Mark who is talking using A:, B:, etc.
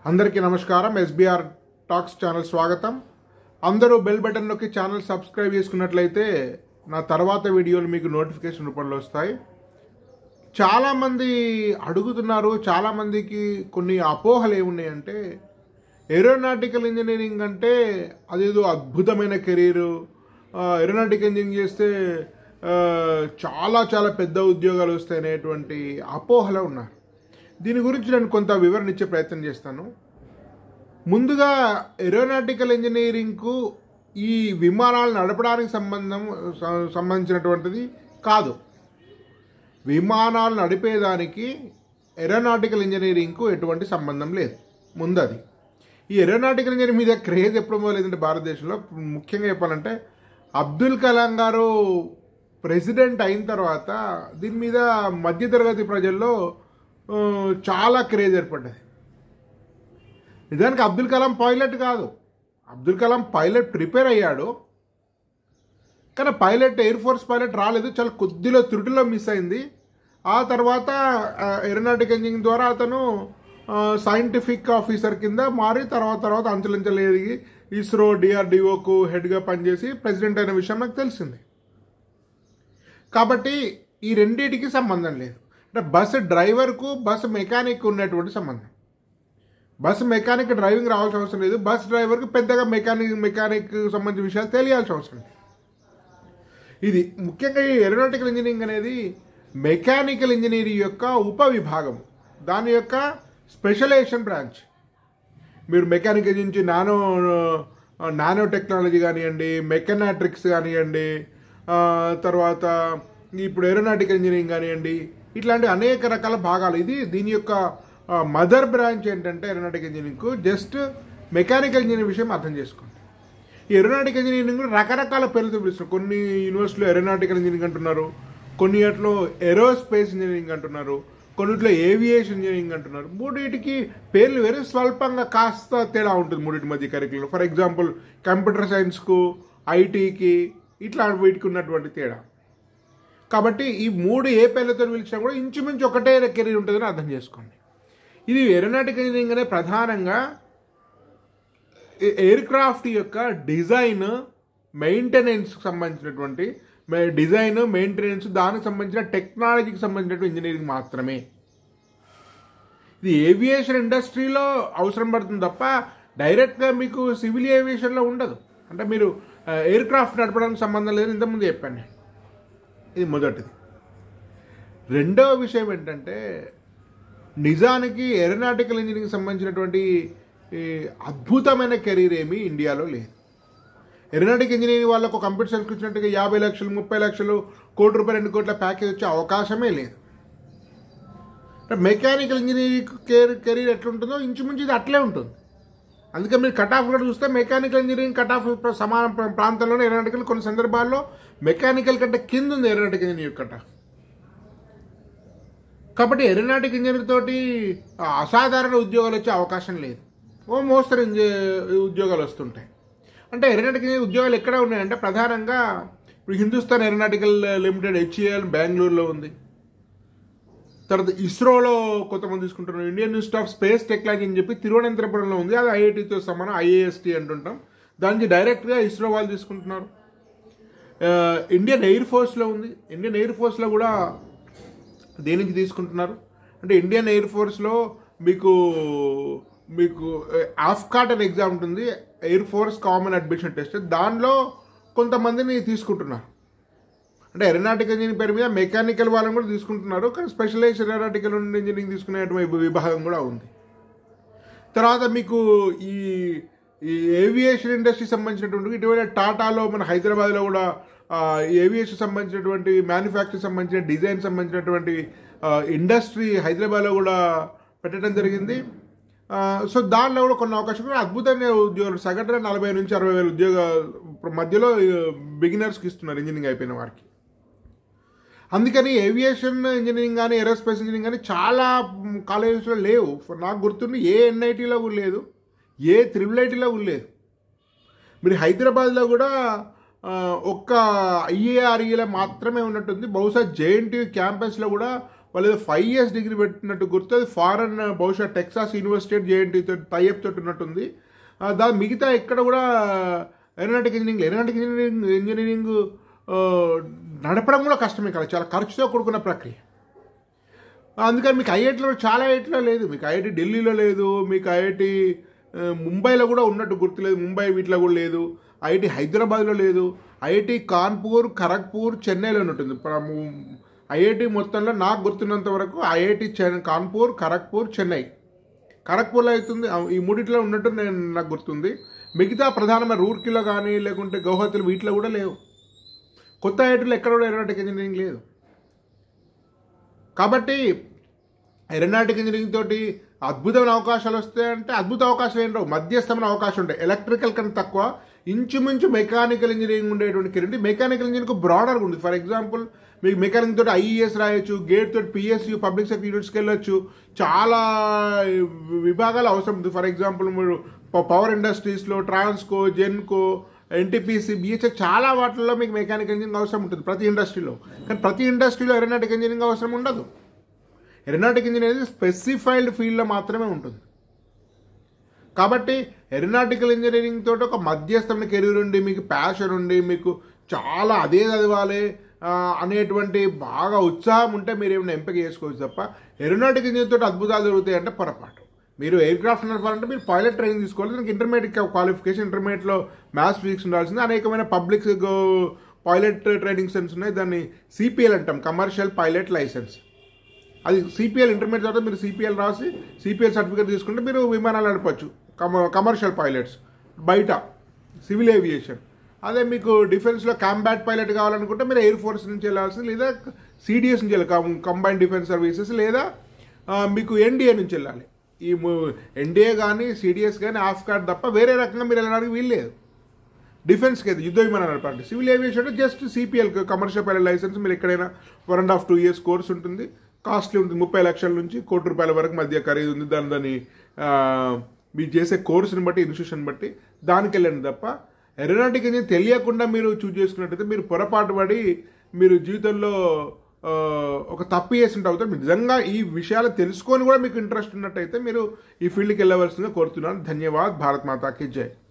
A: అందరికీ నమస్కారం SBR talks channel స్వాగతం అందరూ బెల్ బటన్ నొక్కి ఛానల్ సబ్స్క్రైబ్ చేసుకున్నట్లయితే నా తర్వాత వీడియోలు మీకు నోటిఫికేషన్ రూపంలో వస్తాయి చాలామంది అడుగుతున్నారు చాలామందికి కొన్ని అపోహలు ఏమున్నాయంటే ఏరోనాటికల్ ఇంజనీరింగ్ అంటే అదేదో అద్భుతమైన కెరీరు ఏరోనాటికల్ ఇంజనీరింగ్ చేస్తే ఆ, చాలా చాలా పెద్ద ఉద్యోగాలు వస్తాయి అనేటువంటి అపోహలో ఉన్నారు దీని గురించి నేను కొంత వివరణ ఇచ్చే ప్రయత్నం చేస్తాను ముందుగా ఏరోనాటికల్ ఇంజనీరింగ్కు ఈ విమానాలు నడపడానికి సంబంధం స- సంబంధించినటువంటిది కాదు విమానాలు నడిపేదానికి ఏరోనాటికల్ ఇంజనీరింగ్కు ఎటువంటి సంబంధం లేదు ముందది ఈ ఏరోనాటికల్ ఇంజనీరింగ్ మీద క్రేజ్ ఎప్పుడు మొదలైందంటే భారతదేశంలో ముఖ్యంగా చెప్పాలంటే అబ్దుల్ కలాం గారు ప్రెసిడెంట్ అయిన తర్వాత దీని మీద మధ్యతరగతి ప్రజల్లో ఆ, చాలా క్రేజ్ ఏర్పడ్డది నిజానికి అబ్దుల్ కలాం పైలట్ కాదు అబ్దుల్ కలాం పైలట్ ప్రిపేర్ అయ్యాడు కానీ పైలట్ ఎయిర్ ఫోర్స్ పైలట్ రాలేదు చాలా కొద్దిలో త్రుటిలో మిస్ అయింది ఆ తర్వాత ఏరోనాటిక్ ఇంజనీరింగ్ ద్వారా అతను సైంటిఫిక్ ఆఫీసర్ కింద మారి తర్వాత తర్వాత అంచెలంచెలు ఎదిగి ఇస్రో డిఆర్డిఓకు హెడ్గా పనిచేసి ప్రెసిడెంట్ అయిన విషయం నాకు తెలిసింది కాబట్టి ఈ రెండింటికి సంబంధం లేదు అంటే బస్సు డ్రైవర్కు బస్సు మెకానిక్ ఉన్నటువంటి సంబంధం బస్సు మెకానిక్ డ్రైవింగ్ రావాల్సిన అవసరం లేదు బస్ డ్రైవర్కి పెద్దగా మెకానిక్ మెకానిక్ సంబంధించిన విషయాలు తెలియాల్సిన అవసరం లేదు ఇది ముఖ్యంగా ఈ ఏరోనాటికల్ ఇంజనీరింగ్ అనేది మెకానికల్ ఇంజనీరింగ్ యొక్క ఉపవిభాగం దాని యొక్క స్పెషలైజేషన్ బ్రాంచ్ మీరు మెకానికల్ నుంచి నానో నానో టెక్నాలజీ కానివ్వండి మెకనాట్రిక్స్ కానివ్వండి ఆ, తర్వాత ఇప్పుడు ఏరోనాటికల్ ఇంజనీరింగ్ కానివ్వండి ఇట్లాంటి అనేక రకాల భాగాలు ఇది దీని యొక్క మదర్ బ్రాంచ్ ఏంటంటే ఏరోనాటికల్ ఇంజనీరింగ్కు జస్ట్ మెకానికల్ ఇంజనీరింగ్ విషయం అర్థం చేసుకోండి ఈ ఏరోనాటికల్ ఇంజనీరింగ్ కూడా రకరకాల పేర్లతో పిలుస్తున్నారు కొన్ని యూనివర్సిటీలో ఏరోనాటికల్ ఇంజనీరింగ్ అంటున్నారు కొన్ని వాటిలో ఏరోస్పేస్ ఇంజనీరింగ్ అంటున్నారు కొన్నిట్లో ఏవియేషన్ ఇంజనీరింగ్ అంటున్నారు మూడింటికి పేర్లు వేరే స్వల్పంగా కాస్త తేడా ఉంటుంది మూడింటి మధ్య కరికులం ఫర్ ఎగ్జాంపుల్ కంప్యూటర్ సైన్స్కు ఐటీకి ఇట్లా వీటికి ఉన్నటువంటి తేడా కాబట్టి ఈ మూడు ఏ పేర్లతో పిలిచినా కూడా ఇంచుమించు ఒకటే కెరీర్ ఉంటుందని అర్థం చేసుకోండి ఇది ఏరోనాటికల్ ఇంజనీరింగ్ అనే ప్రధానంగా ఎయిర్ క్రాఫ్ట్ యొక్క డిజైన్ మెయింటెనెన్స్ సంబంధించినటువంటి మే- డిజైన్ మెయింటెనెన్స్ దానికి సంబంధించిన టెక్నాలజీకి సంబంధించినటువంటి ఇంజనీరింగ్ మాత్రమే ఇది ఏవియేషన్ ఇండస్ట్రీలో అవసరం పడుతుంది తప్ప డైరెక్ట్గా మీకు సివిల్ ఏవియేషన్లో ఉండదు అంటే మీరు ఎయిర్ క్రాఫ్ట్ నడపడానికి సంబంధం లేదని ఇంతకుముందు చెప్పాను నేను ఇది మొదటిది రెండవ విషయం ఏంటంటే నిజానికి ఏరోనాటికల్ ఇంజనీరింగ్ సంబంధించినటువంటి ఈ అద్భుతమైన కెరీర్ ఏమీ ఇండియాలో లేదు ఏరోనాటిక్ ఇంజనీరింగ్ వాళ్ళకు కంప్యూటర్ సైన్స్ ఇచ్చినట్టుగా యాభై లక్షలు ముప్పై లక్షలు కోటి రూపాయలు రెండు కోట్ల ప్యాకేజ్ వచ్చే అవకాశమే లేదు మెకానికల్ ఇంజనీరింగ్ కెరీర్ కెరీర్ ఎట్లుంటుందో ఇంచుమించు ఇది అట్లే ఉంటుంది అందుకే మీరు కట్ ఆఫ్ కూడా చూస్తే మెకానికల్ ఇంజనీరింగ్ కట్ ఆఫ్ సమాన ప్ర- ప్రాంతంలోనే ఏరోనాటికల్ కొన్ని సందర్భాల్లో మెకానికల్ కంటే కింద ఉంది ఏరోనాటిక్ ఇంజనీరింగ్ కట్ ఆఫ్ కాబట్టి ఏరోనాటిక్ ఇంజనీర్ తోటి ఆ, అసాధారణ ఉద్యోగాలు వచ్చే అవకాశం లేదు ఓ మోస్తరు ఇంజ ఉద్యోగాలు వస్తుంటాయి అంటే ఏరోనాటిక్ ఇంజనీర్ ఉద్యోగాలు ఎక్కడ ఉన్నాయంటే ప్రధానంగా ఇప్పుడు హిందుస్థాన్ ఏరోనాటికల్ లిమిటెడ్ హెచ్ఏఎల్ బెంగళూరులో ఉంది తర్వాత ఇస్రోలో కొంతమంది తీసుకుంటున్నారు Indian Institute of Space Technology అని చెప్పి తిరువనంతపురంలో ఉంది అది ఐఐటితో సమానం ఐఏఎస్టీ అంటుంటాం దానికి డైరెక్ట్గా ఇస్రో వాళ్ళు తీసుకుంటున్నారు ఆ, ఇండియన్ ఎయిర్ ఫోర్స్లో ఉంది ఇండియన్ ఎయిర్ ఫోర్స్లో కూడా దేనికి తీసుకుంటున్నారు అంటే ఇండియన్ ఎయిర్ ఫోర్స్లో మీకు మీకు ఆఫ్కాట్ అనే ఎగ్జామ్ ఉంటుంది Air Force Common Admission Test దానిలో కొంతమందిని తీసుకుంటున్నారు అంటే ఏరోనాటికల్ ఇంజనీరింగ్ పేరు మీద మెకానికల్ వాళ్ళని కూడా తీసుకుంటున్నారు కానీ స్పెషలైజ్ ఏరోనాటికల్ ఇంజనీరింగ్ తీసుకునేటువంటి విభాగం కూడా ఉంది తర్వాత మీకు ఈ ఈ ఏవియేషన్ ఇండస్ట్రీ సంబంధించినటువంటి ఇటీవల టాటాలో మన హైదరాబాద్లో కూడా ఆ, ఈ ఏవియేషన్ సంబంధించినటువంటి మ్యానుఫ్యాక్చరింగ్ సంబంధించిన డిజైన్ సంబంధించినటువంటి ఆ, ఇండస్ట్రీ హైదరాబాద్లో కూడా పెట్టడం జరిగింది ఆ, సో దానిలో కూడా కొన్ని అవకాశాలు ఉన్నాయి. అద్భుతంగా ఉద్యోగాలు సగటున నలభై నుంచి అరవై వేల ఉద్యోగ మధ్యలో బిగినర్స్కి ఇస్తున్నారు ఇంజనీరింగ్ అయిపోయిన వారికి అందుకని ఏవియేషన్ ఇంజనీరింగ్ కానీ ఏరోస్పేస్ ఇంజనీరింగ్ కానీ చాలా కాలేజెస్లో లేవు నాకు గుర్తుండి ఏ ఎన్ఐటీలో కూడా లేదు ఏ త్రిబుల్ ఐటీలో కూడా లేదు మీరు హైదరాబాద్లో కూడా ఆ, ఒక్క ఐఏఆర్ఈలో మాత్రమే ఉన్నట్టుంది బహుశా జేఎన్టీ క్యాంపస్లో కూడా వాళ్ళు ఏదో ఫైవ్ ఇయర్స్ డిగ్రీ పెట్టినట్టు గుర్తు అది ఫారెన్ బహుశా టెక్సాస్ యూనివర్సిటీ జేఎన్టీ టైఅప్ తోటి ఉన్నట్టుంది ఆ, దాని మిగతా ఎక్కడ కూడా aeronautic engineering aeronautic engineering engineering ఆ, నడపడం కూడా కష్టమే కదా చాలా ఖర్చుతో కూడుకున్న ప్రక్రియ అందుకని మీకు ఐఐటీలో చాలా ఐఐటీలో లేదు మీకు ఐఐటి ఢిల్లీలో లేదు మీకు ఐఐటి ఆ, ముంబైలో కూడా ఉన్నట్టు గుర్తులేదు ముంబై వీటిలో కూడా లేదు ఐఐటి హైదరాబాద్లో లేదు ఐఐటి కాన్పూర్ ఖరగ్పూర్ చెన్నైలో ఉంటుంది ప్ర- ము- ఐఐటి మొత్తంలో నాకు గుర్తున్నంత వరకు ఐఐటి చెన్ కాన్పూర్ ఖరగ్పూర్ చెన్నై ఖరగ్పూర్లో అవుతుంది ఆ, ఈ మూడిట్లో ఉన్నట్టు నేను నాకు గుర్తుంది మిగతా ప్రధానమైన రూర్కీలో కానీ లేకుంటే గౌహతిలో వీటిలో కూడా లేవు కొత్త ఐఐటీలో ఎక్కడ కూడా ఏరోనాటిక్ ఇంజనీరింగ్ లేదు కాబట్టి ఏరోనాటిక్ ఇంజనీరింగ్ తోటి అద్భుతమైన అవకాశాలు వస్తాయంటే అద్భుత అవకాశాలు ఏం రావు మధ్యస్థమైన అవకాశం ఉంటాయి ఎలక్ట్రికల్ కన్నా తక్కువ ఇంచుమించు మెకానికల్ ఇంజనీరింగ్ ఉండేటువంటి కెరీర్ మెకానికల్ ఇంజనీరింగ్ బ్రాడర్గా ఉంది ఫర్ ఎగ్జాంపుల్ మీకు మెకానిక్ తోటి ఐఈఎస్ రాయొచ్చు గేట్ తోటి పిఎస్యు పబ్లిక్ సెక్టర్ యూనిట్స్కి వెళ్ళొచ్చు చాలా విభాగాలు అవసరం ఉంది ఫర్ ఎగ్జాంపుల్ మీరు పవర్ ఇండస్ట్రీస్లో ట్రాన్స్కో జెన్కో ఎన్టీపీసీ బిహెచ్ఎస్ చాలా వాటిల్లో మీకు మెకానికల్ ఇంజనీరింగ్ అవసరం ఉంటుంది ప్రతి ఇండస్ట్రీలో కానీ ప్రతి ఇండస్ట్రీలో ఏరోనాటిక్ ఇంజనీరింగ్ అవసరం ఉండదు ఏరోనాటిక్ ఇంజనీరింగ్ స్పెసిఫైడ్ ఫీల్డ్లో మాత్రమే ఉంటుంది కాబట్టి ఏరోనాటికల్ ఇంజనీరింగ్ తోటి ఒక మధ్యస్థమైన కెరీర్ ఉండి మీకు ప్యాషన్ ఉండి మీకు చాలా అదే చదవాలి ఆ, అనేటువంటి బాగా ఉత్సాహం ఉంటే మీరు ఏమైనా ఎంపిక చేసుకోవచ్చు తప్ప ఏరోనాటిక్ ఇంజనీరింగ్ తోటి అద్భుతాలు జరుగుతాయి అంటే పొరపాటు మీరు ఎయిర్ క్రాఫ్ట్ నడపాలంటే మీరు పైలట్ ట్రైనింగ్ తీసుకోవాలి దానికి ఇంటర్మీడియట్ క్వాలిఫికేషన్ ఇంటర్మీడియట్లో మ్యాథ్స్ ఫిజిక్స్ ఉండాల్సింది అనేకమైన పబ్లిక్ పైలట్ ట్రైనింగ్ సెన్స్ ఉన్నాయి దాన్ని సిపిఎల్ అంటాం కమర్షియల్ పైలట్ లైసెన్స్ అది సిపిఎల్ ఇంటర్మీడియట్ తర్వాత మీరు సిపిఎల్ రాసి సిపిఎల్ సర్టిఫికేట్ తీసుకుంటే మీరు విమానాలు నడపచ్చు కమ కమర్షియల్ పైలట్స్ బయట సివిల్ ఏవియేషన్ అదే మీకు డిఫెన్స్లో కాంబాట్ పైలట్ కావాలనుకుంటే మీరు ఎయిర్ ఫోర్స్ నుంచి వెళ్ళాల్సింది లేదా సిడిఎస్ నుంచి వెళ్ళాలి కంబైన్ డిఫెన్స్ సర్వీసెస్ లేదా ఆ, మీకు ఎన్డీఏ నుంచి వెళ్ళాలి ఈ ఎన్డీఏ కానీ సిడిఎస్ కానీ ఆఫ్ కార్డ్ తప్ప వేరే రకంగా మీరు వెళ్ళడానికి వీల్లేదు డిఫెన్స్కి అయితే యుద్ధ విమానం నడపండి సివిల్ ఏవియేషన్ అంటే just CPL commercial pilot licence మీరు ఎక్కడైనా one and half two years course ఉంటుంది కాస్ట్లీ ఉంటుంది ముప్పై లక్షల నుంచి కోటి రూపాయల వరకు మధ్య ఖరీదు ఉంది దాని దాని ఆ, మీరు చేసే కోర్సుని బట్టి ఇన్స్టిట్యూషన్ బట్టి దానికి వెళ్ళండి తప్ప ఏరోనాటిక్ ఇంజిన్ తెలియకుండా మీరు చూజ్ చేసుకున్నట్టయితే మీరు పొరపాటు పడి మీరు జీవితంలో ఆ, ఒక తప్పు చేసినట్టు అవుతారు మీరు నిజంగా ఈ విషయాలు తెలుసుకొని కూడా మీకు ఇంట్రెస్ట్ ఉన్నట్టయితే మీరు ఈ ఫీల్డ్కి వెళ్ళవలసిందిగా కోరుతున్నాను ధన్యవాద్ భారత్ మాతాకి జై